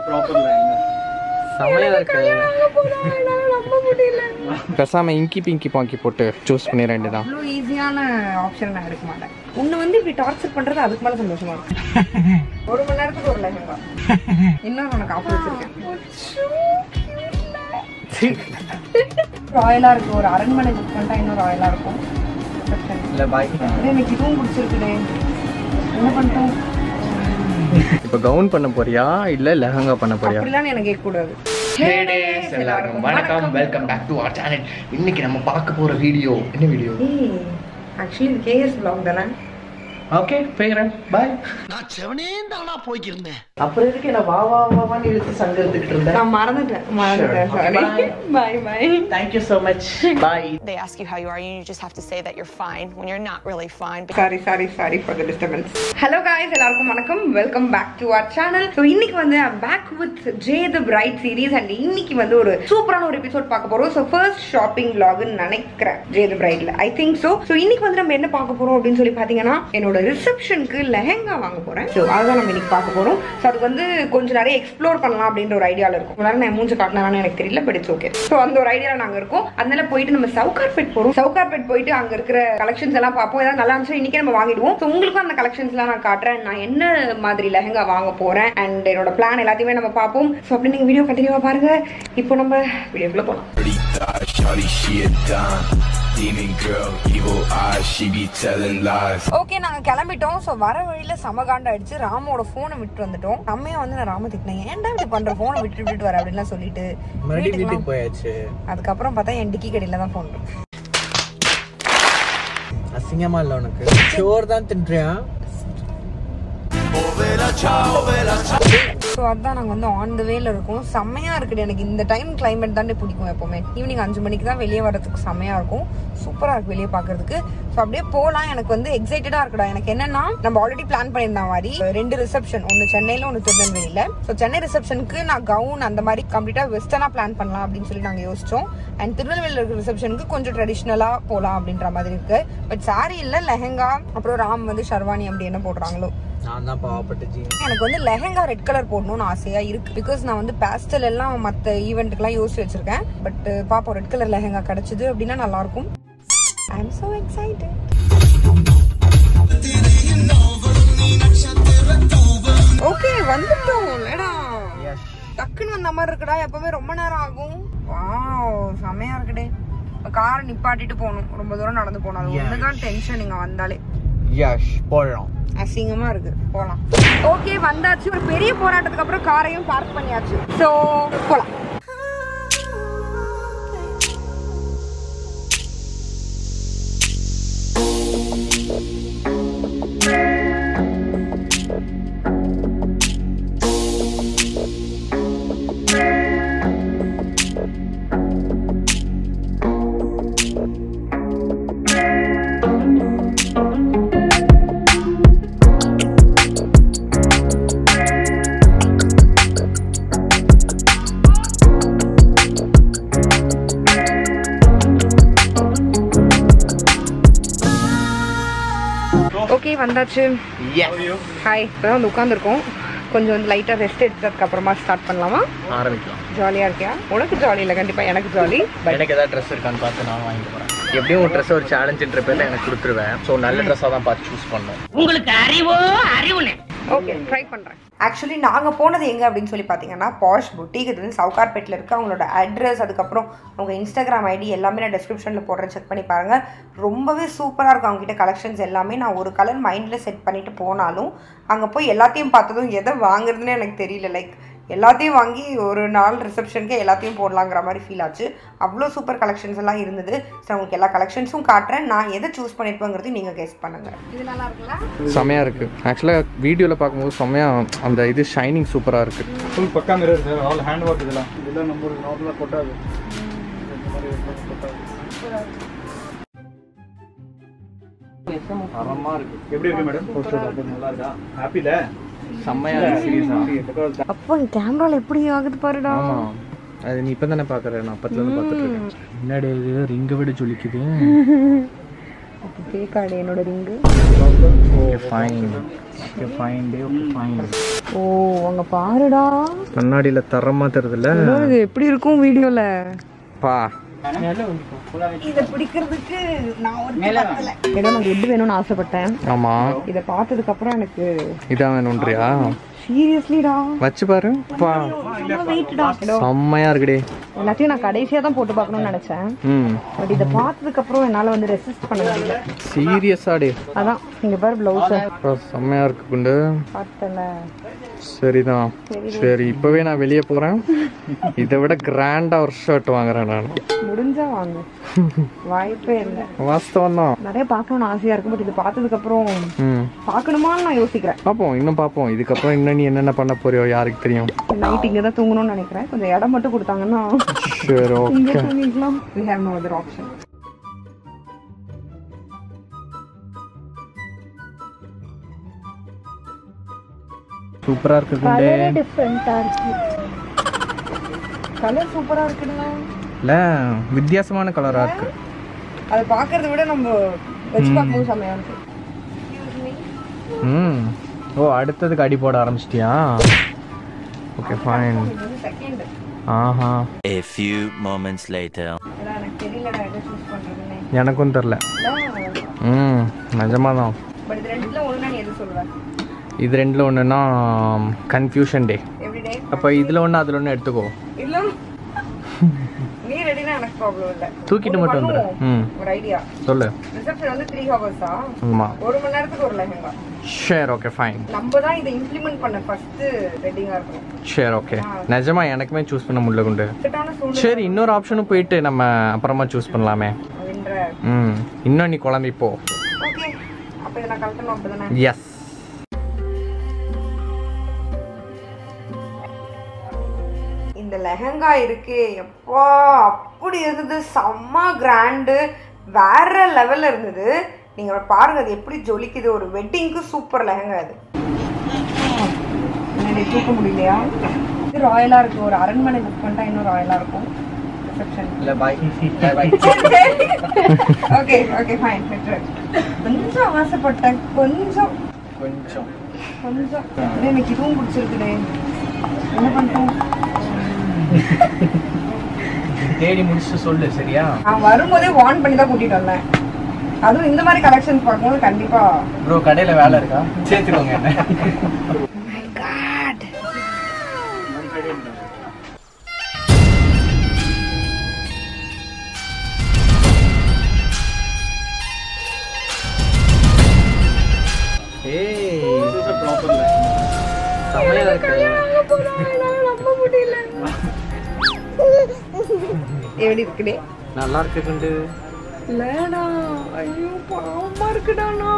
Proper line செமையா இருக்கு பேசாம இங்கி பிங்கி பாங்கி போட்டு சூஸ் பண்ணிட வேண்டியதான் அவ்வளோ ஈஸியான ஆப்ஷன் நான் எடுக்க மாட்டேன் உன்னை வந்து இப்படி டார்ச்சர் பண்றது அதுக்கு மேல சந்தோஷமா இருக்கும் ஒரு மணி நேரத்துக்கு ஒரு லெஹங்கா இன்னும் உனக்கு ஆஃபர் வச்சிருக்கேன் ராயலா இருக்கு ஒரு அரண்மனை புக் பண்ணிட்டா இன்னும் ராயலா இருக்கும் Reception. இல்ல பாய் அடே, எனக்கு இதுவும் பிடிச்சிருக்குடே என்ன பண்ணிட்டோம் இப்போ கவுன் பண்ண போறியா இல்ல லெஹங்கா பண்ண போறியா அப்படிலாம் எனக்கு கேட்க கூடாது எல்லாருக்கும் வணக்கம் welcome back to our channel இன்னைக்கு நம்ம பார்க்க போற வீடியோ என்ன வீடியோ ஆக்சுவலி இது கேஎஸ் பிளாக் தானே ஓகே போயிடுறேன் பாய் நான் செவனே தானா போய்க்கிருந்தேன் அப்புறம் எதுக்கு என்ன வா வா வான்னு இழுத்து சங்க எடுத்துக்கிட்டு இருந்தேன் நான் மறந்துட்டேன் மறந்துட்டேன் Sure. Sorry Okay, bye bye thank you so much bye they ask you how you are, you just have to say that you're fine when you're not really fine. Sorry sorry sorry for the disturbance hello guys எல்லாருக்கும் வணக்கம் welcome back to our channel so இன்னைக்கு வந்து back with J the bride series and இன்னைக்கு வந்து ஒரு சூப்பரான ஒரு episode பார்க்க போறோம் ஸோ ஃபர்ஸ்ட் ஷாப்பிங் vlogனு நினைக்கிறேன் ஜே த பிரைட்ல ஐ திங்க் ஸோ ஸோ இன்னைக்கு வந்து நம்ம என்ன பார்க்க போறோம் அப்படின்னு சொல்லி பார்த்தீங்கன்னா என்னோட ரிசப்ஷனுக்கு லெஹங்கா வாங்க போறேன் ஸோ அதுதான் நம்ம இன்னைக்கு பார்க்க போறோம் ஸோ அதுக்கு வந்து கொஞ்சம் நிறைய எக்ஸ்ப்ளோர் பண்ணலாம் அப்படின்ற ஒரு ஐடியாவில் இருக்கும் எல்லாரும் நான் மூஞ்ச காட்டினான்னு எனக்கு தெரியல பட் இட்ஸ் ஓகே ஸோ அந்த ஒரு ஐடியாவில் நாங்கள் இருக்கோம் அதனால போயிட்டு நம்ம சவுகார்பேட் போகிறோம் சவுகார்பேட் போயிட்டு அங்கே இருக்கிற கலெக்ஷன்ஸ் எல்லாம் பார்ப்போம் ஏதாவது நல்லா இருந்துச்சு இன்னைக்கே நம்ம வாங்கிடுவோம் ஸோ உங்களுக்கும் அந்த கலெக்ஷன்ஸ்லாம் நான் காட்டுறேன் நான் என்ன மாதிரி லெஹங்கா வாங்க போறேன் அண்ட் என்னோட பிளான் எல்லாத்தையுமே நம்ம பார்ப்போம் ஸோ அப்படி நீங்கள் வீடியோ கண்டினியூவாக பாருங்க இப்போ நம்ம வீடியோக்குள்ள போகலாம் Pretty thighs, shawty, she a dime. Demon girl, evil eyes, she be telling lies. Okay நாங்க கிளம்பிட்டோம் ஸோ வர வழியில சமகாண்ட அடிச்சு ராமோட போனை விட்டு வந்துட்டோம் அம்மையா வந்து நான் ராம திட்டினேன் ஏன்டா இப்படி பண்ற போனை விட்டு விட்டு வர அப்படின்லாம் சொல்லிட்டு மறுபடியும் வீட்டுக்கு வீட்டுக்கு போயாச்சு அதுக்கப்புறம் பார்த்தா என் டிக்கி கடையில தான் போன் இருக்கு அசிங்கமா இல்ல உனக்கு சோறு தான் தின்றியா ஸோ அதான் நாங்கள் வந்து ஆன் த வேல இருக்கோம் செம்மையா இருக்குது எனக்கு இந்த டைம் கிளைமேட் தானே பிடிக்கும் எப்பவுமே ஈவினிங் அஞ்சு மணிக்கு தான் வெளியே வரதுக்கு செம்மையா இருக்கும் சூப்பரா இருக்கு வெளியே பார்க்கறதுக்கு ஸோ அப்படியே போகலாம் எனக்கு வந்து எக்ஸைட்டடா இருக்குடா எனக்கு என்னன்னா நம்ம ஆல்ரெடி பிளான் பண்ணியிருந்த மாதிரி ரெண்டு ரிசப்ஷன் ஒன்று சென்னையில ஒன்று திருநெல்வேலியில ஸோ சென்னை ரிசப்ஷனுக்கு நான் கவுன் அந்த மாதிரி கம்ப்ளீட்டா வெஸ்டர்னா பிளான் பண்ணலாம் அப்படின்னு சொல்லி நாங்கள் யோசிச்சோம் அண்ட் திருநெல்வேலியில் இருக்கிற ரிசப்ஷனுக்கு கொஞ்சம் ட்ரெடிஷ்னலா போகலாம் அப்படின்ற மாதிரி இருக்கு பட் சாரி இல்லை லெஹங்கா அப்புறம் ராம் வந்து ஷர்வானி அப்படி என்ன போடுறாங்களோ நான் தான் பாவப்பட்ட ஜீ எனக்கு வந்து லெஹங்கா ரெட் கலர் போடணும்னு ஆசையா இருக்கு பிகாஸ் நான் வந்து பேஸ்டல் எல்லாம் மத்த ஈவெண்ட்டுக்குலாம் யோசிச்சு வச்சிருக்கேன் பட் பாப்போம் ரெட் கலர் லெஹங்கா கிடைச்சது அப்படின்னா நல்லா இருக்கும் I am so excited okay வந்துட்டோம் இல்லடா டக்குன்னு வந்த மாதிரி இருக்குடா எப்பவுமே ரொம்ப நேரம் ஆகும் வாவ் செமையா இருக்குடே காரை நிப்பாட்டிட்டு போகணும் ரொம்ப தூரம் நடந்து போகணும் அது ஒண்ணுதான் டென்ஷன் இங்க வந்தாலே யஷ் போடுறோம் அசிங்கமா இருக்கு போலாம் ஓகே வந்தாச்சு ஒரு பெரிய போராட்டத்துக்கு அப்புறம் காரையும் பார்க் பண்ணியாச்சு சோ போலாம் ஓகே வந்தாச்சு ஹாய் இப்பதான் வந்து உட்காந்துருக்கோம் கொஞ்சம் வந்து லைட்டா ரெஸ்ட் எடுத்ததுக்கு அப்புறமா ஸ்டார்ட் பண்ணலாமா ஆரம்பிக்கலாம் ஜாலியா இருக்கியா உனக்கு ஜாலி இல்ல கண்டிப்பா எனக்கு ஜாலி எனக்கு ஏதாவது ட்ரெஸ் இருக்கான்னு பார்த்து நான் வாங்கிட்டு போறேன் எப்படியும் ஒரு ட்ரெஸ் ஒரு சேலஞ்சுன்ற பேர்ல எனக்கு கொடுத்துருவேன் ஸோ நல்ல ட்ரெஸ்ஸாக தான் பார்த்து சூஸ் பண்ணணும் உங்களுக்கு அறிவோ அறிவுனே ஓகே ட்ரை பண்ணுறேன் ஆக்சுவலி நாங்கள் போனது எங்கே அப்படின்னு சொல்லி பார்த்தீங்கன்னா பாஷ் புட்டிக் இது வந்து சவுகார்பேட்டில் இருக்குது அவங்களோட அட்ரஸ் அதுக்கப்புறம் அவங்க இன்ஸ்டாகிராம் ஐடி எல்லாமே நான் டிஸ்கிரிப்ஷனில் போடுறேன் செக் பண்ணி பாருங்கள் ரொம்பவே சூப்பராக இருக்கும் அவங்ககிட்ட கலெக்ஷன்ஸ் எல்லாமே நான் ஒரு கலர் மைண்டில் செட் பண்ணிட்டு போனாலும் அங்கே போய் எல்லாத்தையும் பார்த்ததும் எதை வாங்குறதுன்னு எனக்கு தெரியல லைக் எல்லாத்தையும் வாங்கி ஒரு நாள் ரிசப்ஷனுக்கு எல்லாத்தையும் போடலாங்கிற மாதிரி ஃபீல் ஆச்சு அவ்வளோ சூப்பர் கலெக்ஷன்ஸ் எல்லாம் இருந்தது ஸோ உங்களுக்கு எல்லா கலெக்ஷன்ஸும் காட்டுறேன் நான் எதை சூஸ் பண்ணியிருப்பேங்கிறது நீங்கள் கெஸ் பண்ணுங்கள் இது நல்லா இருக்குல்ல செமையா இருக்கு ஆக்சுவலாக வீடியோவில் பார்க்கும்போது செமையா அந்த இது ஷைனிங் சூப்பராக இருக்கு ஃபுல் பக்கா mirror sir all hand work இதெல்லாம் இதெல்லாம் நம்ம நார்மலாக கொட்டாது இந்த மாதிரி இதெல்லாம் கொட்டாது தரமாக இருக்கு எப்படி இருக்கு மேடம் போஸ்டர் நல்லா இருக்கா ஹாப்பில செம்மையா இருக்கு சீரியஸா அப்போ கேமரால எப்படி ஆகுது பாருடா ஆமா அது நீ இப்போ தானே பார்க்குற நான் அப்பத்துலேருந்து பார்த்துட்டு இருக்கேன் முன்னாடி இது ரிங்கை விட ஜொலிக்குது ஃபேக் கார்டு என்னோட ரிங்கு ஃபைன் ஃபைன் டே ஃபைன் ஓ அங்க பாருடா கண்ணாடியில தரமா தெரியுதுல்ல இன்னும் இது எப்படி இருக்கும் வீடியோல பா இத பிடிக்கிறதுக்கு நான் ஒரு ஏதோ நான் ரெட் வேணும்னு ஆசைப்பட்டேன் ஆமா இத பார்த்ததுக்கு அப்புறம் எனக்கு இதான் வேணும்ன்றியா சீரியஸ்லிடா வச்சு பாரு பா வெயிட்டடா செம்மையா இருக்குடே எல்லாத்தையும் நான் கடைசியா தான் போட்டு பார்க்கணும்னு நினைச்சேன் ம் பட் இத பார்த்ததுக்கு அப்புறம் என்னால வந்து ரெசிஸ்ட் பண்ண முடியல சீரியஸா டே அதான் இங்க பாரு பிளவுஸ் அப்பா, செம்மையா இருக்கு குண்டு பார்த்தல சரிதான் சரி இப்பவே நான் வெளியே போறேன் இதை விட கிராண்டா ஒரு ஷர்ட் வாங்குறேன் நான் முடிஞ்சா வாங்க வாய்ப்பே இல்லை வாஸ்தவம் தான் நிறைய பார்க்கணும்னு ஆசையா இருக்கு பட் இது பார்த்ததுக்கு அப்புறம் ம் பார்க்கணுமான்னு நான் யோசிக்கிறேன் பார்ப்போம் இன்னும் பார்ப்போம் இதுக்கப்புறம் இன்னும் நீ என்னென்ன பண்ண போறியோ யாருக்கு தெரியும் நைட் இங்க தான் தூங்கணும்னு நினைக்கிறேன் கொஞ்சம் இடம் மட்டும் கொடுத்தாங்கன்னா சரி இங்க ஓகே தூங்கிக்கலாம் we have no other option சூப்பரா இருக்கு குண்டே டிஃப்ரெண்டா இருக்கு கலர் சூப்பரா இருக்குடா இல்ல வித்தியாசமான கலரா இருக்கு அதை பார்க்கறத விட நம்ம வச்சு பார்க்கும்போது செம்மையா இருக்கு ம் ஓ அடுத்ததுக்கு அடி போட ஆரம்பிச்சிட்டியா ஓகே ஃபைன் செகண்ட் ஆஹா A few moments later. எனக்கு தெரியலடா எதை சூஸ் பண்றதுன்னு எனக்கும் தெரில ம் நிஜமாதான் பட் இது ரெண்டுல ஒண்ணு நீ எது சொல்லுவ இது ரெண்டில் ஒன்றுனா கன்ஃபியூஷன் டே எவ்ரிடே அப்போ இதில் ஒன்று அதில் ஒன்று எடுத்துக்கோ இல்ல நீ ரெடினா எனக்கு ப்ராப்ளம் இல்ல தூக்கிட்டு ஒண்ணு மட்டும் வந்துடு பண்ணுவோம். ம் ஒரு ஐடியா சொல்லு ரிசப்ஷன் வந்து த்ரீ ஹவர்ஸா ஆமாம் ஒரு மணி நேரத்துக்கு ஒரு லெஹங்கா ஷேர் ஓகே ஃபைன் நம்ம தான் இதை இம்ப்ளிமெண்ட் பண்ண ஃபர்ஸ்ட் வெட்டிங்கா இருக்கும் ஷேர் ஓகே நிஜமா எனக்குமே சூஸ் பண்ண முடியல குண்டு கரெக்டான சூழ்நிலை சரி இன்னொரு ஆப்ஷனும் போயிட்டு நம்ம அப்புறமா சூஸ் பண்ணலாமே அப்படின்ற ம் இன்னும் நீ குழம்பி போ ஓகே அப்ப இதை நான் கலக்கணும் அப்படிதானே எஸ் இந்த லெஹங்கா இருக்கே எப்பா அப்படி இருந்தது செம்ம கிராண்டு வேற லெவல்ல இருந்தது நீங்க பாருங்க அது எப்படி ஜொலிக்குது ஒரு வெட்டிங்க்கு சூப்பர் லெஹங்கா இது என்னடி தூக்க முடியலையா இது ராயலா இருக்கு ஒரு அரண்மனை புக் பண்ணிட்டா இன்னும் ராயலா இருக்கும் ரிசப்ஷன் இல்லை பாய் ஓகே ஓகே ஃபைன் கொஞ்சம் ஆசைப்பட்டேன் கொஞ்சம் கொஞ்சம் கொஞ்சம் அப்படியே எனக்கு இதுவும் பிடிச்சிருக்குடே என்ன பண்ணுறோம் தேடி முடிச்சுட்டு சொல்லு சரியா நான் வரும்போதே வார்ன் பண்ணி தான் கூட்டிட்டு வந்தேன் அதுவும் இந்த மாதிரி கலெக்ஷன்ஸ் பார்க்கும்போது கண்டிப்பா ப்ரோ கடையில் வேலை இருக்கா சேர்த்துக்கோங்க என்ன ஏய் செமையா இருக்கு நம்ப முடியல எப்படி இருக்குடே நல்லா இருக்கு குண்டு இல்லடா ஐயோ பாவமா இருக்குடாண்ணா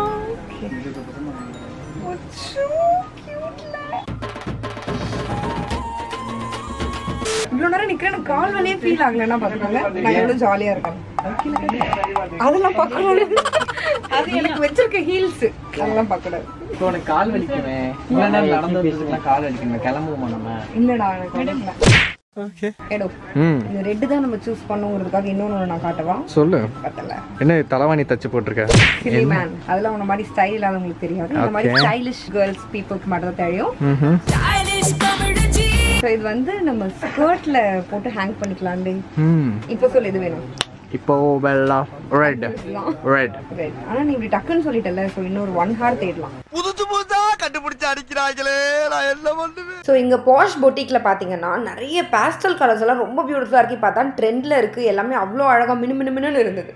இவ்வளவு நேரம் நிக்கிறேன் எனக்கு கால் வலியே ஃபீல் ஆகலன்னா பாத்துக்கோங்க நான் எவ்வளவு ஜாலியா இருக்கேன் அதெல்லாம் பார்க்கணும் அது எனக்கு வச்சிருக்க ஹீல்ஸ் அதெல்லாம் பார்க்க கூடாது இப்போ உனக்கு கால் வலிக்குமே இவ்வளோ நேரம் நடந்து பேசுறதுலாம் கால் வலிக்குமே கிளம்புவோமா நம்ம இல்லடா எனக்கு வலிக்கல. எடோ ம் இந்த ரெட்டு தான் நம்ம சூஸ் பண்ணுங்கிறதுக்காக இன்னொன்னு நான் காட்டவா சொல்லு பத்தல என்ன தலைவாணி தச்சு போட்டிருக்க சில்லி மேன் அதெல்லாம் உன்ன மாதிரி ஸ்டைல் இல்லாதவங்களுக்கு தெரியாது இந்த மாதிரி Okay. ஸ்டைலிஷ் கேர்ள்ஸ் பீப்புளுக்கு மட்டும் தான் தெரியும் ம்ஹும். ஸோ இது வந்து நம்ம ஸ்கர்ட்ல போட்டு ஹேங் பண்ணிக்கலாம்டி ம் இப்போ சொல்லு இது வேணும் இப்போ வெள்ளா ரெட் ரெட் Red. ஆனா நீ இப்படி டக்குன்னு சொல்லிட்டல ஸோ இன்னொரு ஒன் ஹார் தேடலாம் புதுசு புதுசா கண்டுபிடிச்சு அடிக்கிறாங்களே நான் என்ன பண்ணுவேன் ஸோ இங்கே பாஷ் பொட்டிக்கில் பார்த்தீங்கன்னா நிறைய பேஸ்டல் கலர்ஸ் எல்லாம் ரொம்ப பியூட்டிஃபுல்லாக இருக்கு பார்த்தா ட்ரெண்டில் இருக்குது எல்லாமே அவ்வளோ அழகாக மினு மினு மினுன்னு இருந்தது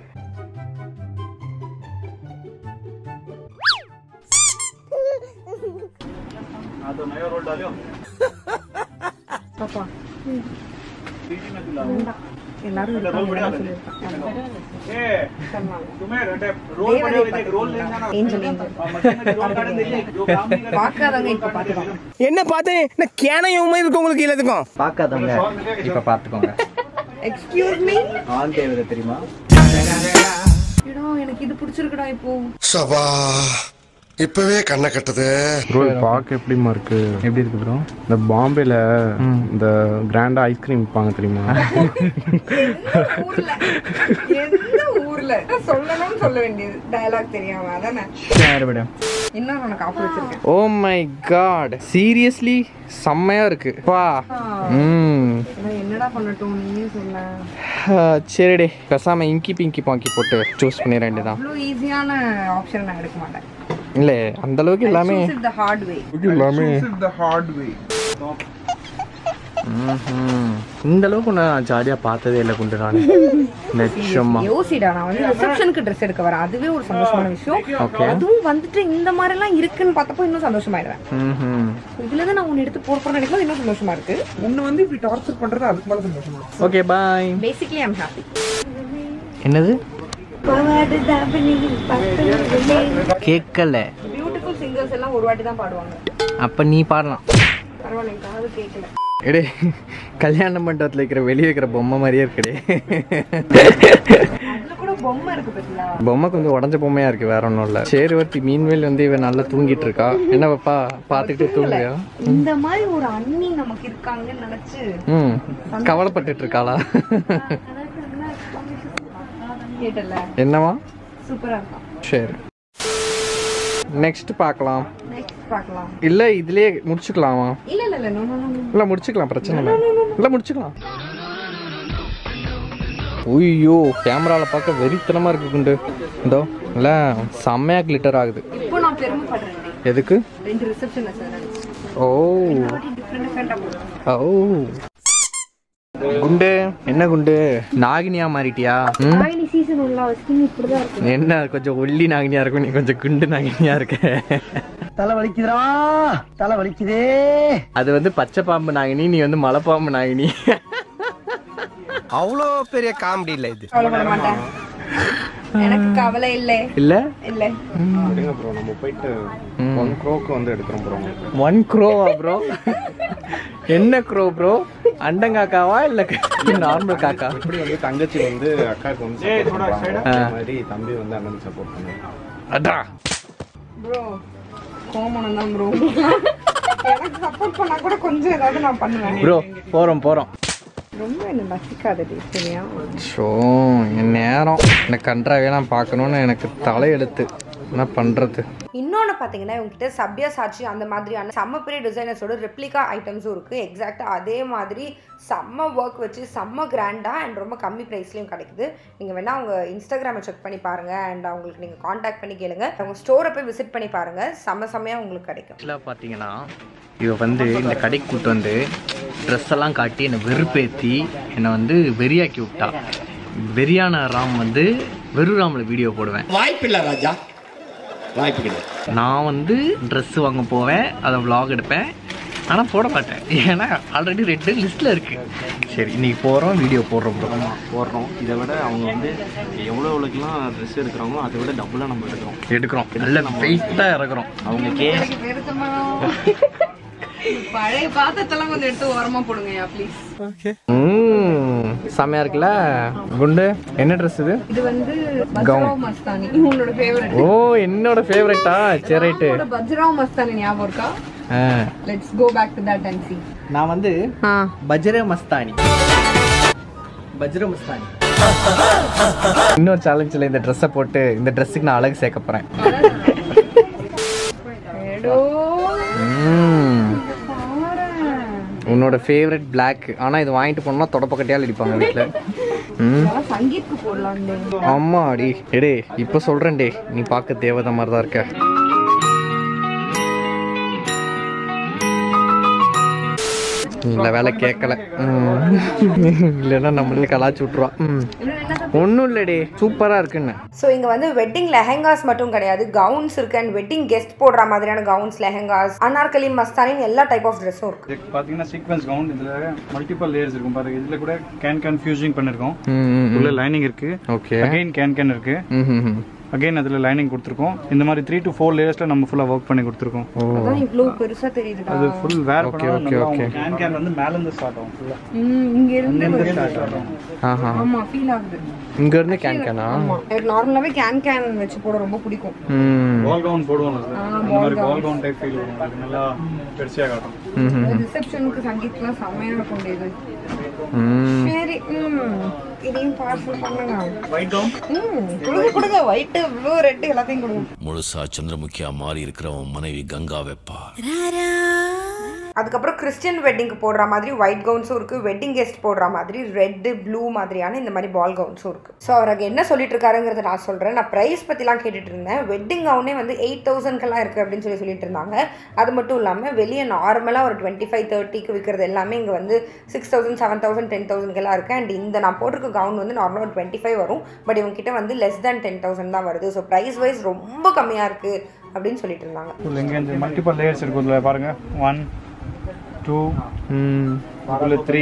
हाँ तो नया रोल डालो பாப்பா सीधी में तुला எல்லாரும் रोल बढ़िया ए तुम्हें रटे रोल बढ़िया हुए देख रोल लेना ना ஏஞ்சல் ஏஞ்சல் और मशीन में रोल काटन देखिए जो काम नहीं कर பார்க்காதவங்க இப்போ பார்த்துக்கலாம் என்ன பார்த்தேன் என்ன கேனையும் மாதிரி இருக்கு உங்களுக்கு எல்லாத்துக்கும் பார்க்காதவங்க இப்போ பார்த்துக்கோங்க எக்ஸ்கியூஸ் மீ ஆண் தேவதை தெரியுமா இடா எனக்கு இது பிடிச்சிருக்குடா இப்போ சபா இப்பவே கண்ணை கட்டுது ப்ரோ பார்க்க எப்படிமா இருக்கு எப்படி இருக்கு ப்ரோ இந்த பாம்பேல இந்த கிராண்டா ஐஸ்கிரீம் விற்பாங்க தெரியுமா ஊர்ல எந்த ஊர்ல இல்ல சொல்லணும்னு சொல்ல வேண்டியது டயலாக் தெரியாம அதானே சரி விடு இன்னும் உனக்கு ஆஃப் வச்சிருக்கேன் ஓ மை காட் சீரியஸ்லி செம்மையா இருக்கு பா ம் நான் என்னடா பண்ணட்டும் நீயே சொல்ல சரிடே பேசாம இங்கி பிங்கி பாங்கி போட்டு சூஸ் பண்ணிட வேண்டியதான் அவ்வளோ ஈஸியான ஆப்ஷன் நான் எடுக்க மாட்டேன் இல்ல அந்த அளவுக்கு எல்லாமே த ஹார்ட் வே எல்லாமே ம்ஹும். இந்த அளவுக்கு நான் ஜாலியா பார்த்ததே இல்லை குண்டு நான் நிச்சயமா யோசிடா நான் வந்து ரிசப்ஷனுக்கு ட்ரெஸ் எடுக்க வரேன் அதுவே ஒரு சந்தோஷமான விஷயம் Okay. அதுவும் வந்துட்டு இந்த மாதிரி எல்லாம் இருக்குன்னு பார்த்தப்போ இன்னும் சந்தோஷமாயிடுவேன் ம்ஹும். இதுல தான் நான் ஒன்னு எடுத்து போட போறேன் நினைக்கும் இன்னும் சந்தோஷமா இருக்கு ஒன்று வந்து இப்படி டார்ச்சர் பண்ணுறது அதுக்கு மேலே சந்தோஷமா okay bye basically I'm happy என்னது கேட்கல பியூட்டிஃபுல் சிங்கர்ஸ் எல்லாம் ஒரு வாட்டி தான் பாடுவாங்க அப்ப நீ பாடலாம் பரவாயில்ல காது கேட்கல எடே கல்யாண மண்டபத்தில் இருக்கிற வெளியே இருக்கிற பொம்மை மாதிரியே இருக்குடே அதுல கூட பொம்மை இருக்கு பத்தியா பொம்மை கொஞ்சம் உடஞ்ச பொம்மையா இருக்கு வேற ஒன்றும் இல்லை சேருவர்த்தி மீன்வேல் வந்து இவன் நல்லா தூங்கிட்டு இருக்கா என்ன பாப்பா பார்த்துக்கிட்டே தூங்குறியா இந்த மாதிரி ஒரு அண்ணி நமக்கு இருக்காங்கன்னு நினைச்சு ம் கவலைப்பட்டுட்டு இருக்காளா கேட்டல என்னவா சூப்பரா இருக்கான் சரி நெக்ஸ்ட் பார்க்கலாம் நெக்ஸ்ட் பார்க்கலாம் இல்ல இதுலயே முடிச்சுக்கலாமா இல்ல இல்ல இல்ல நோ நோ நோ இல்ல முடிச்சுக்கலாம் பிரச்சனை இல்லை இல்ல முடிச்சுக்கலாம் ஐயோ கேமரால பார்க்க வெறித்தனமா இருக்கு குண்டு இதோ இல்ல செம்மையா கிளிட்டர் ஆகுது இப்போ நான் பெருமைப்படுறேன் எதுக்கு ரெண்டு ரிசப்ஷன்ல சார் ஓ டிஃப்ரெண்ட் டிஃப்ரெண்டா போடுறேன் ஓ குண்டு என்ன குண்டு நாகினியா மாறிட்டியா ம்? நாயினி சீசன் உள்ள ஸ்கின் இப்படிதான் இருக்கு என்ன கொஞ்சம் ஒல்லி நாகினியா இருக்கும் நீ கொஞ்சம் குண்டு நாகினியா இருக்க தலை வலிக்குதுடா தலை வலிக்குதே அது வந்து பச்சை பாம்பு நாகினி நீ வந்து மலைப்பாம்பு நாகினி அவ்வளோ பெரிய காமெடி இல்லை இது கவலைப்பட மாட்டேன் எனக்கு கவலை இல்லை இல்ல இல்லை எடுங்க ப்ரோ நம்ம போயிட்டு ஒன் க்ரோக்கு வந்து எடுக்கிறோம் ப்ரோ ஒன் க்ரோவா ப்ரோ என்ன க்ரோ ப்ரோ அண்டங்காக்காவா இல்ல நார்மல் காக்கா இப்படி வந்து தங்கச்சி வந்து அக்காவுக்கு வந்து support பண்றாங்க. அதே மாதிரி தம்பி வந்து அண்ணனுக்கு சப்போர்ட் பண்ணுவாங்க அடா ப்ரோ கோமணம் தான் ப்ரோ எனக்கு சப்போர்ட் பண்ணா கூட கொஞ்சம் ஏதாவது நான் பண்ணுவேன் ப்ரோ போறோம் போறோம் ரொம்ப என்ன ரசிக்காதடி சரியா ஷோ என் நேரம் இந்த கன்றாவையெல்லாம் பார்க்கணுன்னு எனக்கு தலையெழுத்து என்ன பண்றது இன்னொன்று பார்த்தீங்கன்னா இவங்ககிட்ட சப்யா சாட்சி அந்த மாதிரியான செம்ம பெரிய டிசைனர்ஸோட ரெப்ளிகா ஐட்டம்ஸும் இருக்குது எக்ஸாக்டாக அதே மாதிரி செம்ம ஒர்க் வச்சு செம்ம கிராண்டாக அண்ட் ரொம்ப கம்மி ப்ரைஸ்லையும் கிடைக்குது நீங்கள் வேணால் அவங்க இன்ஸ்டாகிராமை செக் பண்ணி பாருங்கள் அண்ட் அவங்களுக்கு நீங்கள் காண்டாக்ட் பண்ணி கேளுங்க அவங்க ஸ்டோரை போய் விசிட் பண்ணி பாருங்கள் செம்ம செம்மையாக உங்களுக்கு கிடைக்கும் ஆக்சுவலாக பார்த்தீங்கன்னா இவ வந்து இந்த கடைக்கு கூட்டு வந்து ட்ரெஸ் எல்லாம் காட்டி என்னை வெறுப்பேற்றி என்னை வந்து வெறியாக்கி விட்டா வெறியான ராம் வந்து வெறு ராமில் வீடியோ போடுவேன் வாய்ப்பில்லை ராஜா வாய்ப்பு கிடையாது நான் வந்து ட்ரெஸ் வாங்க போவேன் அதை vlog எடுப்பேன் ஆனால் போட மாட்டேன் ஏன்னா ஆல்ரெடி ரெண்டு லிஸ்ட்டில் இருக்குது சரி இன்னைக்கு போகிறோம் வீடியோ போடுறோம் bro. போடுறோம் இதை விட அவங்க வந்து எவ்வளோ எவ்வளோக்கெல்லாம் ட்ரெஸ் எடுக்கிறாங்களோ அதை விட டபுளாக நம்ம எடுக்கிறோம் எடுக்கிறோம் நல்ல வெயிட்டாக இறக்குறோம் அவங்க கே பழைய பாத்திரத்தெல்லாம் கொஞ்சம் எடுத்து ஓரமாக போடுங்கய்யா ப்ளீஸ் ம் செம்மையா இருக்குல்ல குண்டு என்ன ட்ரெஸ் இது இது வந்து பஜ்ராவ் மஸ்தானி உன்னோட ஃபேவரட் ஓ என்னோட ஃபேவரட்டா சரி ரைட்டு பஜ்ராவ் மஸ்தானி ஞாபகம் இருக்கா let's go back to that and see நான் வந்து ஆ பஜ்ர மஸ்தானி பஜ்ர மஸ்தானி இன்னொரு சேலஞ்சில் இந்த ட்ரெஸ்ஸை போட்டு இந்த ட்ரெஸ்ஸுக்கு நான் அழகு சேர்க்க போகிறேன் ஏடோ உன்னோட ஃபேவரட் Black ஆனால் இது வாங்கிட்டு போனோம்னா தொடப்பக்கட்டையால் அடிப்பாங்க வீட்டில் ம் சங்கீத்க்கு போடலாம் ஆமா அடி எடே இப்போ சொல்கிறேன் டே நீ பார்க்க தேவதை மாதிரி தான் இருக்க இல்லை வேலை கேட்கல ம். இல்லைன்னா நம்மளே கலாச்சி விட்ருவா ம் ஒன்றும் இல்லைடே சூப்பராக இருக்குன்னு ஸோ இங்கே வந்து வெட்டிங் லெஹெங்காஸ் மட்டும் கிடையாது கவுன்ஸ் இருக்கு அண்ட் வெட்டிங் கெஸ்ட் போடுற மாதிரியான கவுன்ஸ் லெஹெங்காஸ் அனார்கலி மஸ்தானின்னு எல்லா டைப் ஆஃப் ட்ரெஸ்ஸும் இருக்கு இதுக்கு பார்த்தீங்கன்னா சீக்வன்ஸ் கவுன் இதில் மல்டிபிள் லேயர்ஸ் இருக்கும் பாருங்க இதில் கூட கேன் கேன் ஃபியூசிங் பண்ணிருக்கோம் ம் உள்ள லைனிங் இருக்கு ஓகே அகைன் கேன் கேன் இருக்கு ம் ம் அகைன் அதில் லைனிங் கொடுத்துருக்கோம் இந்த மாதிரி த்ரீ டு ஃபோர் லேயர்ஸில் நம்ம ஃபுல்லாக ஒர்க் பண்ணி கொடுத்துருக்கோம் ஓ அதான் இவ்வளோ பெருசா தெரியுதுடா அது ஃபுல் வேர் Okay, பண்ணா okay, நல்லா okay. கேன் கேன் வந்து மேலேருந்து ஸ்டார்ட் ஆகும் ஃபுல்லாக ம், இங்க இருந்து இருந்து ஸ்டார்ட் ஆகும் ஆஹா ஆமா ஃபீல் ஆகுது இங்கேருந்து கேன் கேனா ஆமா எனக்கு நார்மலாவே கேன் கேன் வச்சு போட ரொம்ப பிடிக்கும் ம் பால் கவுன் போடுவோம் ஆ, அந்த ball மாதிரி gown. Ball gown type feel வரும் அது நல்லா பெருசியாக காட்டும் ம்ஹும். ரிசப்ஷனுக்கு சங்கீத்லாம் செம்மையா இருக்கும் இது ம் சரி ம் இதையும் பார்சல் பண்ணுங்க ஒயிட் கவுன் ம் கொடுங்க கொடுங்க ஒயிட் ப்ளூ ரெட் எல்லாத்தையும் கொடுங்க முழுசா சந்திரமுகியா மாறி இருக்கிறவன் மனைவி கங்கா வெப்பா அதுக்கப்புறம் கிறிஸ்டியன் வெட்டிங்க்கு போடுற மாதிரி ஒயிட் கவுன்ஸும் இருக்குது வெட்டிங் கெஸ்ட் போடுற மாதிரி ரெட்டு ப்ளூ மாதிரியான இந்த மாதிரி பால் கவுன்ஸும் இருக்குது ஸோ அவருக்கு என்ன சொல்லிட்டு இருக்காருங்கிறத நான் சொல்கிறேன் நான் ப்ரைஸ் பற்றிலாம் கேட்டுட்டு இருந்தேன் வெட்டிங் கவுனே வந்து எயிட் தௌசண்ட்க்கெல்லாம் இருக்குது அப்படின்னு சொல்லி சொல்லிட்டு இருந்தாங்க அது மட்டும் இல்லாமல் வெளியே நார்மலாக ஒரு டுவெண்ட்டி ஃபைவ் தேர்ட்டிக்கு விற்கிறது எல்லாமே இங்கே வந்து six thousand seven thousand ten தௌசண்ட்க்கெல்லாம் இருக்குது அண்ட் இந்த நான் போட்டிருக்க கவுன் வந்து நார்மலாக ஒரு டுவெண்ட்டி ஃபைவ் வரும் பட் இவங்க கிட்ட வந்து லெஸ் தேன் டென் தௌசண்ட் தான் வருது ஸோ ப்ரைஸ் வைஸ் ரொம்ப கம்மியாக இருக்குது அப்படின்னு சொல்லிட்டு இருந்தாங்க உள்ள இங்கே இந்த மல்டிபிள் லேயர்ஸ் இருக்கு உள்ள பாருங்க ஒன் டூ ம் உள்ள த்ரீ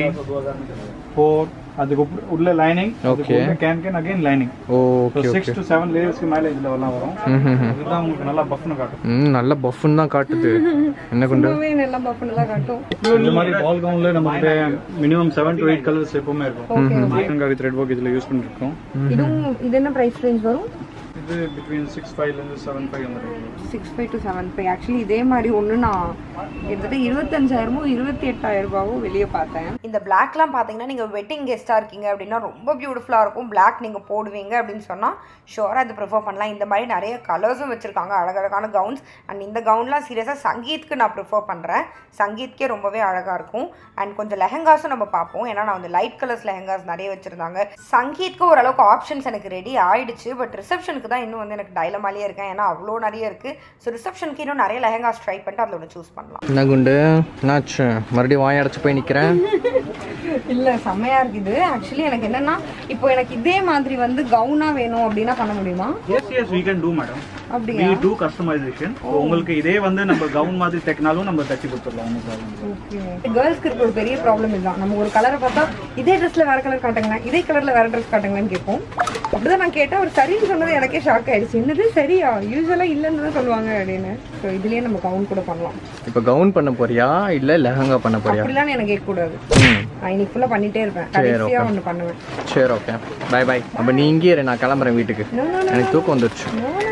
ஃபோர் அதுக்கு உப்~ உள்ள lining Okay. Can can again lining okay six okay to seven லேயர்ஸ்க்கு மேலே இதில் எல்லாம் வரும் ம் இதுதான் உங்களுக்கு நல்லா பஃப்னு காட்டும் ம் நல்ல பஃப்னு தான் காட்டுது என்ன கொண்டு ரொம்பவே நல்லா பஃப்னு தான் காட்டும் இந்த மாதிரி பால் கவுன்ல நம்ம minimum seven to eight colours எப்பவுமே இருக்கும் டிஃப்ரெண்ட் த்ரெட் ஒர்க் இதில் யூஸ் பண்ணிருக்கோம் இதுவும் இது என்ன ப்ரைஸ் ரேஞ்ச் வரும் இது பிட்வீன் சிக்ஸ் ஃபைவ்லேருந்து செவன் ஃபைவ் அந்த range. Six five to seven five actually இதே மாதிரி ஒன்று நான் கிட்டத்தட்ட இருபத்தஞ்சாயிரமோ இருபத்தி எட்டாயிரம் ரூபாவோ வெளியே பார்த்தேன் இந்த பிளாக்லாம் பார்த்தீங்கன்னா நீங்கள் வெட்டிங் கெஸ்ட்டாக இருக்கீங்க அப்படின்னா ரொம்ப பியூட்டிஃபுல்லாக இருக்கும் பிளாக் நீங்கள் போடுவீங்க அப்படின்னு சொன்னால் ஷோராக இது ப்ரிஃபர் பண்ணலாம் இந்த மாதிரி நிறைய கலர்ஸும் வச்சுருக்காங்க அழகழகான கவுன்ஸ் அண்ட் இந்த கவுன்லாம் சீரியஸாக சங்கீத்க்கு நான் ப்ரிஃபர் பண்ணுறேன் சங்கீத்கே ரொம்பவே அழகாக இருக்கும் அண்ட் கொஞ்சம் லெஹங்காஸும் நம்ம பார்ப்போம் ஏன்னா நான் வந்து லைட் கலர்ஸ் லெஹங்காஸ் நிறைய வச்சுருந்தாங்க சங்கீத்க்கு ஓரளவுக்கு ஆப்ஷன்ஸ் எனக்கு ரெடி ஆயிடுச்சு பட் ரிசப்ஷனுக்கு தான் இன்னும் வந்து எனக்கு டைலமாலேயே இருக்கேன் ஏன்னா அவ்வளோ நிறைய இருக்குது ஸோ ரிசப்ஷனுக்கு இன்னும் நிறைய லெஹங்காஸ் ட்ரை பண்ணிட்டு அதில் ஒன்று சூஸ் பண்ணலாம் என்ன குண்டு என்னாச்சு மறுபடியும் வாய் அடைச்சு போய் நிக்கிறேன் இல்லை செம்மையா இருக்குது ஆக்சுவலி எனக்கு என்னன்னா இப்போ எனக்கு இதே மாதிரி வந்து கவுனா வேணும் அப்படின்னா பண்ண முடியுமா Yes, yes, we can do, madam. அப்படியா We do customization. So, உங்களுக்கு இதே வந்து நம்ம கவுன் மாதிரி தைக்கினாலும் நம்ம தச்சு கொடுத்துடலாம் ஒன்றும் ப்ராப்ளம் ஓகே கேர்ள்ஸ்க்கு இருக்க ஒரு பெரிய ப்ராப்ளம் இதுதான் நம்ம ஒரு கலரை பார்த்தா இதே ட்ரெஸ்ல வேற கலர் காட்டுங்களேன் இதே கலர்ல வேற ட்ரெஸ் காட்டுங்களான்னு கேட்போம் அப்படிதான் நான் கேட்டேன் அவர் சரின்னு சொன்னது எனக்கே ஷாக் ஆயிடுச்சு என்னது சரியா யூஸ்வலா இல்லைன்னு தான் சொல்லுவாங்க அப்படின்னு ஸோ இதுலயே நம்ம கவுன் கூட பண்ணலாம் இப்போ கவுன் பண்ண போறியா இல்ல லெஹங்கா பண்ண போறியா அப்படிலாம் எனக்கு கேட்க கூடாது ம் நான் இன்னைக்கு ஃபுல்லா பண்ணிட்டே இருப்பேன் சரி, கடைசியா okay. ஒன்று பண்ணுவேன் சரி ஓகே பை பை அப்போ நீ இங்கே இரு நான் கிளம்புறேன் வீட்டுக்கு எனக்கு தூக்கம் வந்துருச்சு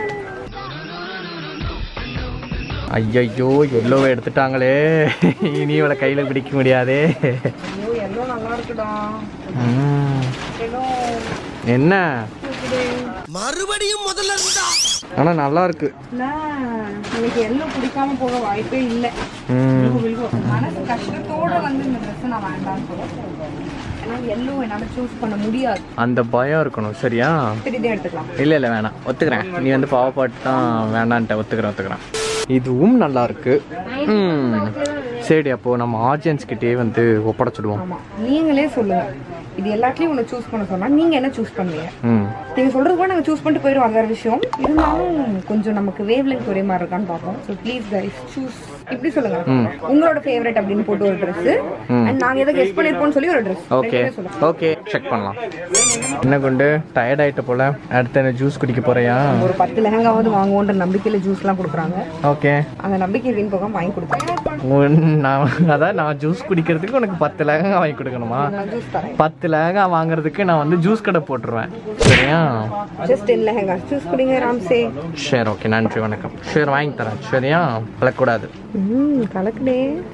ஐயையோ எல்லோவை எடுத்துட்டாங்களே இனி இவளை கையில் பிடிக்க முடியாதே ஐயோ எல்லோ நல்லா இருக்குடா ம். எல்லோ என்ன மறுபடியும் முதல்ல இருந்தா ஆனா நல்லா இருக்கு எனக்கு எல்லோ பிடிக்காம போக வாய்ப்பே இல்லை ம் மனசு கஷ்டத்தோட வந்து இந்த ட்ரெஸ் நான் வேண்டாம்னு சொல்லுவேன் ஏன்னா எல்லோ என்னால சூஸ் பண்ண முடியாது அந்த பயம் இருக்கணும் சரியா சரி இதே எடுத்துக்கலாம் இல்லை இல்லை வேணாம் ஒத்துக்கிறேன் நீ வந்து பாவப்பாட்டு தான் வேணான்ட்ட ஒத்துக்கிறேன் ஒத்துக்கிறேன் இதுவும் நல்லா இருக்கு ம் சரி அப்போ நம்ம ஆடியன்ஸ் கிட்டே வந்து ஒப்படைச்சிடுவோம் ஆமா நீங்களே சொல்லுங்க இது எல்லாத்துலயும் ஒன்று சூஸ் பண்ண சொன்னா நீங்க என்ன சூஸ் பண்ணுவீங்க ம் நீங்க சொல்றது கூட நாங்க சூஸ் பண்ணிட்டு போயிடுவோம் அது வேற விஷயம் இருந்தாலும் கொஞ்சம் நமக்கு வேவ் லென்த் ஒரே மாதிரி இருக்கான்னு பார்ப்போம் ஸோ ப்ளீஸ் கைஸ் சூஸ் இப்படி சொல்லுங்க உங்களோட ஃபேவரட் அப்படின்னு போட்டு ஒரு ட்ரெஸ் அண்ட் நாங்க எதை கெஸ்ட் பண்ணிருப்போம்னு சொல்லி ஒரு ட்ரெஸ் ஓகே ஓகே செக் பண்ணலாம் என்ன கொண்டு டயர்ட் ஆயிட்ட போல அடுத்து என்ன ஜூஸ் குடிக்க போறியா ஒரு பத்து லெஹங்காவது வாங்குவோன்ற நம்பிக்கையில ஜூஸ்லாம் கொடுக்குறாங்க ஓகே அந்த நம்பிக்கை வீண் போகாம வாங்கி கொடுத்தாங்க நான் அதான் நான் ஜூஸ் குடிக்கிறதுக்கு உனக்கு பத்து லெஹங்கா வாங்கி கொடுக்கணுமா நான் ஜூஸ் தரேன் பத்து லெஹங்கா வாங்குறதுக்கு நான் வந்து ஜூஸ் கடை போட்டுருவேன் சரியா ஜஸ்ட் டென் லெஹங்கா சூஸ் குடிங்க ராம்சே சரி ஓகே நன்றி வணக்கம் சரி வாங்கி தரேன் சரியா கலக்கூடாது ம் கலக்குடே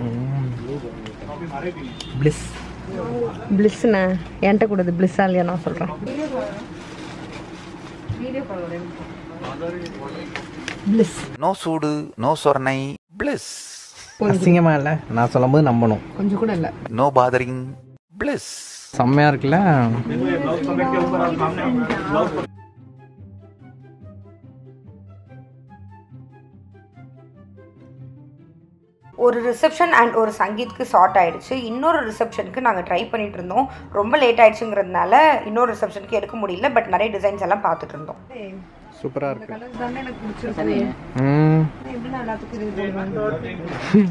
ப்ளிஸ் பிளிஸ்ண்ணே என்கிட்ட கூடாது பிளிஸ்ஸா இல்லையா நான் சொல்கிறேன் பிளிஸ் நோ சூடு நோ சொரணை பிளிஸ் அசிங்கமா இல்லை நான் சொல்லும்போது நம்பணும் கொஞ்சம் கூட இல்லை நோ பாதரிங் பிளிஸ் செம்மையா இருக்குல்ல ஒரு ரிசப்ஷன் அண்ட் ஒரு சங்கீத்க்கு ஷார்ட் ஆயிடுச்சு இன்னொரு ரிசப்ஷனுக்கு நாங்கள் ட்ரை பண்ணிட்டு இருந்தோம் ரொம்ப லேட் ஆயிடுச்சுங்கிறதுனால இன்னொரு ரிசப்ஷனுக்கு எடுக்க முடியல பட் நிறைய டிசைன்ஸ் எல்லாம் பார்த்துட்டு இருந்தோம் சூப்பரா இருக்கு கலர்ஸ் தானே எனக்கு பிடிச்சிருக்கு ம் எப்படி நான் எல்லாத்துக்கும் இது போடுவேன்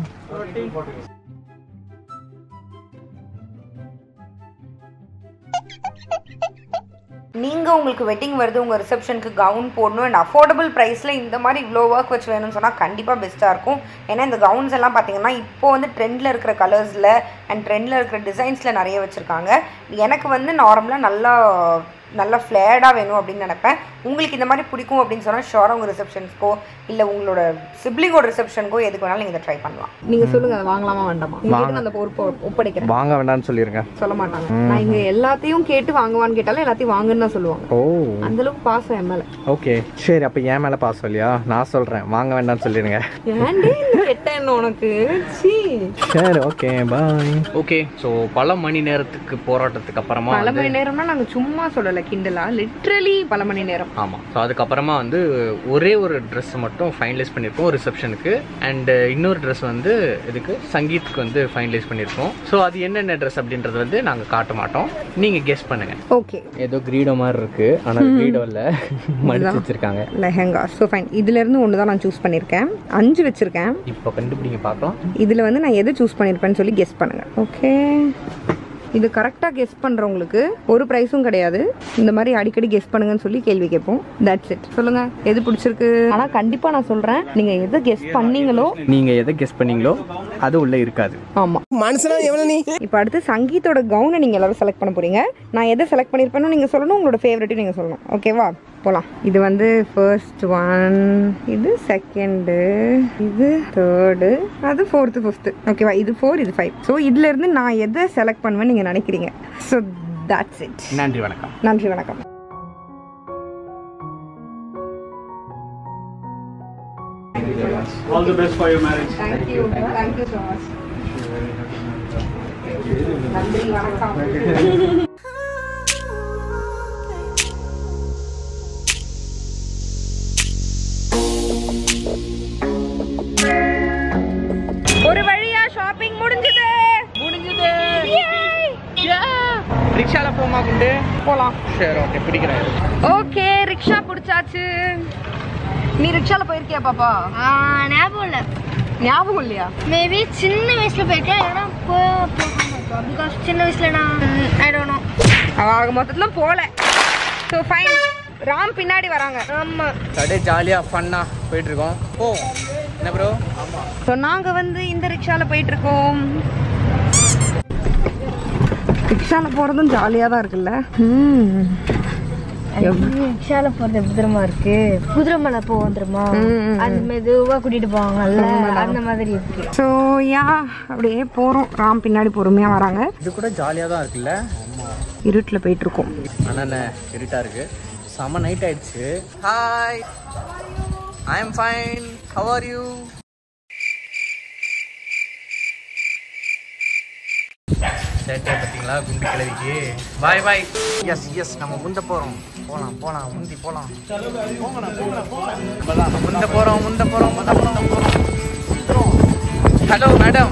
நீங்கள் உங்களுக்கு வெட்டிங் வருது உங்கள் ரிசப்ஷனுக்கு கவுன் போடணும் அண்ட் அஃபோர்டபுள் ப்ரைஸில் இந்த மாதிரி இவ்வளோ ஒர்க் வச்சு வேணும்னு சொன்னால் கண்டிப்பாக பெஸ்ட்டாக இருக்கும் ஏன்னா இந்த கவுன்ஸ் எல்லாம் பார்த்தீங்கன்னா இப்போ வந்து ட்ரெண்டில் இருக்கிற கலர்ஸில் அண்ட் ட்ரெண்டில் இருக்கிற டிசைன்ஸில் நிறைய வச்சுருக்காங்க எனக்கு வந்து நார்மலாக நல்லா நல்லா ஃப்ளேர்டாக வேணும் அப்படின்னு நினைப்பேன் உங்களுக்கு இந்த மாதிரி பிடிக்கும் அப்படின்னு சொன்னால் ஷோராக உங்கள் ரிசப்ஷன்ஸ்க்கோ இல்லை உங்களோட சிப்ளிங்கோட ரிசப்ஷனுக்கோ எதுக்கு வேணாலும் நீங்கள் இதை ட்ரை பண்ணலாம் நீங்கள் சொல்லுங்கள் அதை வாங்கலாமா வேண்டாமா உங்களுக்கு அந்த பொறுப்பை ஒப்படைக்கிறேன் வாங்க வேண்டாம்னு சொல்லிருங்க சொல்ல மாட்டாங்க நான் இங்கே எல்லாத்தையும் கேட்டு வாங்குவான்னு கேட்டாலும் எல்லாத்தையும் வாங்குன்னு தான் சொல்லுவாங்க ஓ அந்த அளவுக்கு பாசம் என் மேலே ஓகே சரி அப்போ என் மேலே பாஸ் சொல்லியா நான் சொல்கிறேன் வாங்க வேண்டாம்னு சொல்லிடுங்க ஏன்டே இந்த கெட்ட எண்ணம் உனக்கு சீ சரி ஓகே பாய் ஓகே ஸோ பல மணி நேரத்துக்கு போராட்டத்துக்கு அப்புறமா பல வந்து மணி நேரம்னா நாங்கள் சும்மா சொல்லலை கிண்டலா லிட்ரலி பல மணி நேரம் ஆமாம் ஸோ அதுக்கப்புறமா வந்து ஒரே ஒரு ட்ரெஸ் மட்டும் ஃபைனலைஸ் பண்ணியிருக்கோம் ரிசப்ஷனுக்கு அண்ட் இன்னொரு ட்ரெஸ் வந்து இதுக்கு சங்கீத்துக்கு வந்து ஃபைனலைஸ் பண்ணியிருக்கோம் ஸோ அது என்னென்ன ட்ரெஸ் அப்படின்றது வந்து நாங்கள் காட்ட மாட்டோம் நீங்கள் கெஸ் பண்ணுங்கள் ஓகே ஏதோ கிரீடோ மாதிரி இருக்கு ஆனால் கிரீடோ இல்லை மடிச்சு வச்சிருக்காங்க லெஹங்கா ஸோ ஃபைன் இதுலேருந்து ஒன்று தான் நான் சூஸ் பண்ணியிருக்கேன் அஞ்சு வச்சுருக்கேன் இப்போ கண்டுபிடிங்க பார்க்கலாம் இதில் வந்து நான் எது சூஸ் பண்ணியிருப்பேன்னு சொல்லி கெஸ் பண்ணுங்கள் ஓகே இது கரெக்டாக கெஸ் பண்ணுறவங்களுக்கு ஒரு ப்ரைஸும் கிடையாது இந்த மாதிரி அடிக்கடி கெஸ் பண்ணுங்கன்னு சொல்லி கேள்வி கேட்போம் தட்ஸ் இட் சொல்லுங்கள் எது பிடிச்சிருக்கு ஆனால் கண்டிப்பாக நான் சொல்கிறேன் நீங்கள் எதை கெஸ் பண்ணீங்களோ நீங்கள் எதை கெஸ் பண்ணீங்களோ அது உள்ளே இருக்காது ஆமாம் மனுஷனா எவ்வளோ நீ இப்போ அடுத்து சங்கீத்தோட கவுனை நீங்கள் எல்லாரும் செலக்ட் பண்ண போறீங்க நான் எதை செலக்ட் பண்ணியிருப்பேன்னு நீங்கள் சொல்லணும் உங்களோட ஃபேவரட்டையும் நீங்கள் சொல்லணும் ஓகேவா போகலாம் இது வந்து ஃபர்ஸ்ட் ஒன் இது செகண்டு இது தேர்டு அது ஃபோர்த்து ஃபிஃப்த்து ஓகேவா இது ஃபோர் இது ஃபைவ் ஸோ இதுலேருந்து நான் எதை செலக்ட் பண்ணுவேன்னு நீங்கள் நினைக்கிறீங்க ஸோ தட்ஸ் இட் நன்றி வணக்கம் நன்றி வணக்கம் All the best for your marriage. Thank you thank you so much நன்றி வணக்கம் ஒரு வழியா ஷாப்பிங் முடிஞ்சது முடிஞ்சது ரிக்ஷால போமா குண்டு போலாம் சரி ஓகே பிடிக்கிறேன் ஓகே ரிக்ஷா பிடிச்சாச்சு நீ ரிக்ஷால போயிருக்கியா பாப்பா ஞாபகம் இல்லை ஞாபகம் இல்லையா மேபி சின்ன வயசுல போயிருக்கேன் இல்லைன்னா பிகாஸ் சின்ன வயசுல நான் ஐ டோன்ட் நோ அவ ஆக மொத்தத்துல போல ஸோ ஃபைன் ராம் பின்னாடி வராங்க ஆமா அப்படியே ஜாலியாக ஃபன்னாக போயிட்டு இருக்கோம் ஓ என்ன ப்ரோ ஆமாம் ஸோ நாங்க வந்து இந்த ரிக்ஷால போயிட்டு இருக்கோம் ரிக்ஷால போறதும் ஜாலியா தான் இருக்குல்ல ம் ரிக்ஷால போறது எப்படி தெரியுமா இருக்கு குதிரை மேல போவோம் தெரியுமா அது மெதுவா கூட்டிட்டு போவாங்கல்ல அந்த மாதிரி இருக்கு ஸோ யா அப்படியே போறோம் ராம் பின்னாடி பொறுமையா வராங்க இது கூட ஜாலியாக தான் இருக்குல்ல இருட்டில் போயிட்டு இருக்கோம் ஆனால் என்ன இருட்டாக இருக்கு செம்ம நைட் ஆயிடுச்சு hi I am fine how are you சேட்டை பார்த்தீங்களா குண்டு கிளவிக்கு பாய் பாய் எஸ் எஸ் நம்ம முந்த போகிறோம் போகலாம் போகலாம் முந்தி போகலாம் முந்த போகிறோம் முந்த போகிறோம் முந்த போகிறோம் ஹலோ மேடம்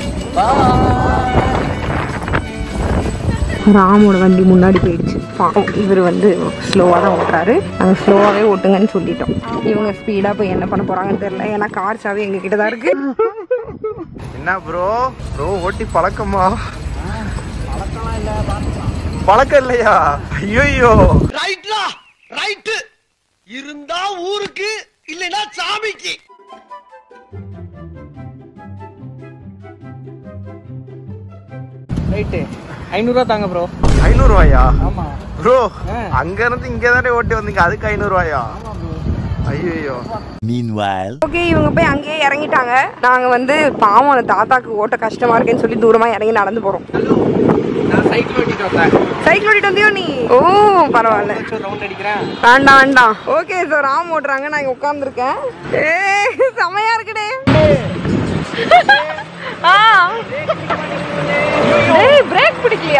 ராமோட வண்டி முன்னாடி போயிடுச்சு பாவம் இவர் வந்து ஸ்லோவாக தான் ஓட்டுறாரு நாங்கள் ஸ்லோவாகவே ஓட்டுங்கன்னு சொல்லிட்டோம் இவங்க ஸ்பீடாக போய் என்ன பண்ண போகிறாங்கன்னு தெரியல ஏன்னா கார் சாவி எங்கள் கிட்ட தான் இருக்கு என்ன ப்ரோ ப்ரோ ஓட்டி பழக்கமா பழக்கம் இல்லையா ஐயோ ரைட்லா ரைட்டு இருந்தா ஊருக்கு இல்லைன்னா சாமிக்கு ரைட்டு ஐநூறுரூவா தாங்க ப்ரோ ஐநூறு ரூபாயா ஆமாம் ப்ரோ அங்க இருந்து இங்க தானே ஓட்டி வந்தீங்க அதுக்கு ஐநூறு ரூபாயா ஐயோ Meanwhile. ஓகே இவங்க போய் அங்கேயே இறங்கிட்டாங்க நாங்கள் வந்து பாவம் அந்த தாத்தாக்கு ஓட்ட கஷ்டமா இருக்கேன்னு சொல்லி தூரமாக இறங்கி நடந்து போகிறோம் நான் சைக்கிள் ஓட்டிட்டு வந்தேன் சைக்கிள் ஓட்டிட்டு வந்தியோ நீ ஓ பரவாயில்ல ரவுண்ட் அடிக்கிறேன் வேண்டாம் வேண்டாம் ஓகே சார் ராம் ஓட்டுறாங்க நான் இங்க உட்காந்துருக்கேன் ஏ செமையா இருக்குடே ஆ ஏய் பிரேக் பிடிக்கலையா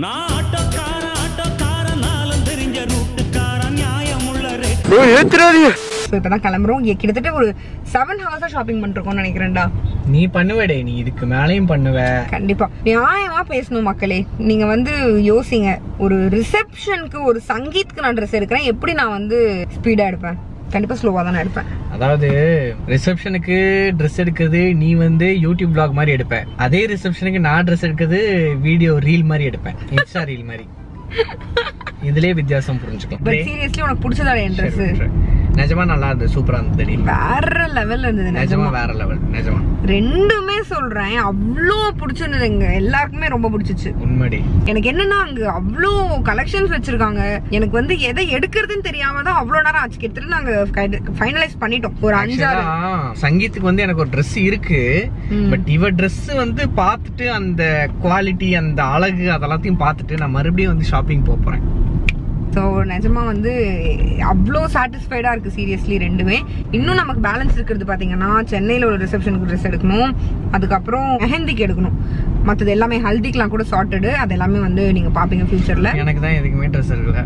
ப்ரோ ஏத்துறாதீங்க ஸோ இப்போ தான் கிளம்புறோம் இங்கே கிட்டத்தட்ட ஒரு செவன் ஹவர்ஸாக ஷாப்பிங் பண்ணிருக்கோம்னு நினைக்கிறேன்டா நீ பண்ணுவடே நீ இதுக்கு மேலேயும் பண்ணுவ கண்டிப்பா நியாயமா பேசணும் மக்களே நீங்க வந்து யோசிங்க ஒரு ரிசப்ஷனுக்கு ஒரு சங்கீத்க்கு நான் ட்ரெஸ் எடுக்கிறேன் எப்படி நான் வந்து ஸ்பீடா எடுப்பேன் கண்டிப்பா ஸ்லோவா தான் நான் எடுப்பேன் அதாவது ரிசப்ஷனுக்கு ட்ரெஸ் எடுக்கிறது நீ வந்து யூடியூப் vlog மாதிரி எடுப்ப அதே ரிசப்ஷனுக்கு நான் ட்ரெஸ் எடுக்கிறது வீடியோ ரீல் மாதிரி எடுப்பேன் இன்ஸ்டா ரீல் மாதிரி இதுலயே வித்தியாசம் புரிஞ்சுக்கலாம் பட் சீரியஸ்லி உனக்கு பிடிச்சதா என் ட்ரெஸ் நிஜமா நல்லா இருந்தது சூப்பரா இருந்தது வேற லெவல்ல இருந்தது நிஜமா நிஜமா வேற லெவல் நிஜமா ரெண்டுமே சொல்றேன் அவ்வளோ பிடிச்சிருந்ததுங்க எல்லாருக்குமே ரொம்ப பிடிச்சிச்சு உண்மைடி எனக்கு என்னன்னா அங்க அவ்வளோ கலெக்ஷன்ஸ் வச்சிருக்காங்க எனக்கு வந்து எதை எடுக்கிறதுன்னு தெரியாம தான் அவ்வளோ நேரம் ஆச்சு கிட்டத்தட்ட நாங்க ஃபைனலைஸ் பண்ணிட்டோம் ஒரு அஞ்சாறு Actually, சங்கீத்துக்கு வந்து எனக்கு ஒரு Dress இருக்கு பட் இவ Dress வந்து பார்த்துட்டு அந்த குவாலிட்டி அந்த அழகு அதெல்லாத்தையும் பார்த்துட்டு நான் மறுபடியும் வந்து ஷாப்பிங் போக போறேன் ஸோ நிஜமா வந்து அவ்வளோ சாட்டிஸ்ஃபைடாக இருக்குது சீரியஸ்லி ரெண்டுமே இன்னும் நமக்கு பேலன்ஸ் இருக்கிறது பார்த்தீங்கன்னா சென்னையில் ஒரு ரிசப்ஷனுக்கு ட்ரெஸ் எடுக்கணும் அதுக்கப்புறம் மெஹந்திக்கு எடுக்கணும் மற்றது எல்லாமே ஹல்திக்கெலாம் கூட சார்ட்டடு அது எல்லாமே வந்து நீங்கள் பார்ப்பீங்க ஃபியூச்சரில் எனக்கு தான் எதுக்குமே ட்ரெஸ் இருக்குல்ல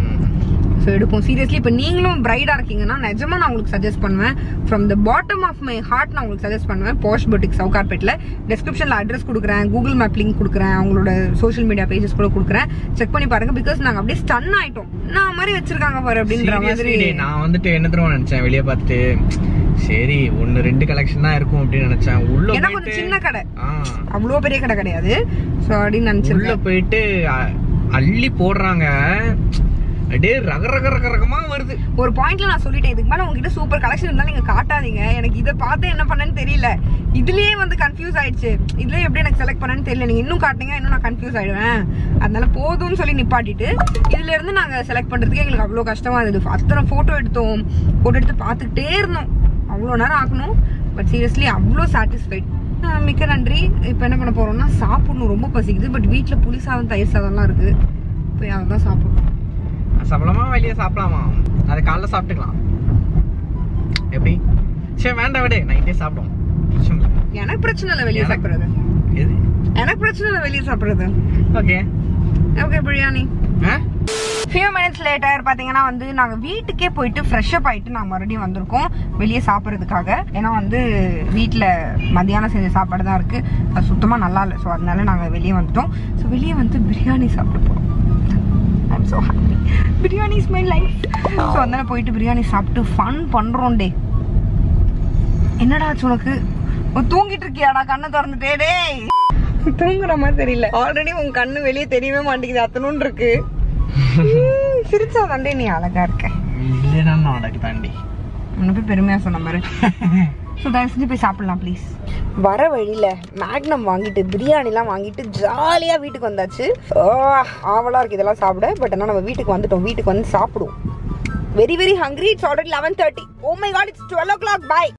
ஸோ எடுப்போம் சீரியஸ்லி இப்போ நீங்களும் பிரைடாக இருக்கீங்கன்னா நிஜமா நான் உங்களுக்கு சஜஸ்ட் பண்ணுவேன் from the bottom of my heart நான் உங்களுக்கு சஜஸ்ட் பண்ணுவேன் போஸ்ட் பொட்டிக் சவுகார்பேட்டில் டிஸ்கிரிப்ஷனில் அட்ரஸ் கொடுக்குறேன் கூகுள் மேப் லிங்க் கொடுக்குறேன் அவங்களோட சோஷியல் மீடியா பேஜஸ் கூட கொடுக்குறேன் செக் பண்ணி பாருங்க பிகாஸ் நாங்கள் அப்படியே ஸ்டன் ஆயிட்டோம் நான் மாதிரி வச்சிருக்காங்க பாரு அப்படின்ற மாதிரி Seriously, நான் வந்துட்டு என்ன தெரியுமா நினைச்சேன் வெளியே பார்த்துட்டு சரி ஒன்னு ரெண்டு கலெக்ஷன் தான் இருக்கும் அப்படின்னு நினைச்சேன் உள்ள ஏன்னா போயிட்டு கொஞ்சம் சின்ன கடை ஆ, அவ்வளோ பெரிய கடை கிடையாது ஸோ அப்படின்னு உள்ள நினச்சிருக்கேன் போயிட்டு அ- அள்ளி போடுறாங்க அப்படியே ரக ரக ரக ரகமா வருது ஒரு பாயிண்ட்ல நான் சொல்லிட்டேன் இதுக்கு மேல உங்ககிட்ட சூப்பர் கலெக்ஷன் இருந்தா நீங்க காட்டாதீங்க எனக்கு இதை பார்த்து என்ன பண்ணேன்னு தெரியல இதுலயே வந்து கன்ஃபியூஸ் ஆயிடுச்சு இதுலயே எப்படி எனக்கு செலக்ட் பண்ணேன்னு தெரியல நீங்க இன்னும் காட்டுங்க இன்னும் நான் கன்ஃபியூஸ் ஆயிடுவேன் அதனால போதும்னு சொல்லி நிப்பாட்டிட்டு இதுல இருந்து நாங்க செலக்ட் பண்றதுக்கு எங்களுக்கு அவ்வளோ கஷ்டமா இருந்தது அத்தனை போட்டோ எடுத்தோம் போட்டோ எடுத்து பார்த்துக்கிட்டே இருந்தோம் அவ்வளோ நேரம் ஆக்கணும் பட் சீரியஸ்லி அவ்வளோ சாட்டிஸ்ஃபைட் மிக்க நன்றி இப்போ என்ன பண்ண போறோம்னா சாப்பிடணும் ரொம்ப பசிக்குது பட் வீட்டில் புளி சாதம் தயிர் சாதம்லாம் இருக்கு போய் அதை தான் சாப்பிடணும் சபலமா வெளியே சாப்பிடலாமா அது காலைல சாப்பிட்டுக்கலாம் எப்படி சரி வேண்டாம் விடு நைட்டே சாப்பிடுவோம் பிரச்சனை இல்லை. எனக்கு பிரச்சனை இல்லை வெளியே சாப்பிடுறது எது எனக்கு பிரச்சனை இல்லை வெளியே சாப்பிடுறது okay okay biryani few minutes later பார்த்தீங்கன்னா வந்து நாங்கள் வீட்டுக்கே போயிட்டு ஃப்ரெஷ் அப் ஆயிட்டு நாங்கள் மறுபடியும் வந்திருக்கோம் வெளியே சாப்பிட்றதுக்காக ஏன்னா வந்து வீட்டில் மத்தியானம் செஞ்ச சாப்பாடு தான் இருக்குது அது சுத்தமாக நல்லா இல்லை ஸோ அதனால நாங்கள் வெளியே வந்துட்டோம் ஸோ வெளியே வந்து பிரியாணி சாப்பிட போகிறோம் I'm so happy biryani is my life so அதனால போயிட்டு பிரியாணி சாப்பிட்டு ஃபன் பண்ணுறோம் டே என்னடா ஆச்சு உனக்கு ஓ, தூங்கிட்டு இருக்கியாடா கண்ணை திறந்துட்டே டேய் தூங்குற மாதிரி தெரியல ஆல்ரெடி உன் கண்ணு வெளியே தெரியவே மாட்டேங்குது அத்தனும் இருக்கு உம், சிரிச்சா தாண்டே நீ அழகா இருக்க இல்லைன்னா நாடக்கு தாண்டி உன்னை போய் பெருமையா சொன்ன மாதிரி ஸோ தயவு செஞ்சு போய் சாப்பிடலாம் ப்ளீஸ் வர வழியில மேக்னம் வாங்கிட்டு பிரியாணிலாம் வாங்கிட்டு ஜாலியாக வீட்டுக்கு வந்தாச்சு ஆ, ஆவலா இருக்கு இதெல்லாம் சாப்பிட பட் ஆனால் நம்ம வீட்டுக்கு வந்துட்டோம் வீட்டுக்கு வந்து சாப்பிடுவோம் very very hungry it's already eleven thirty oh my God it's twelve o'clock bye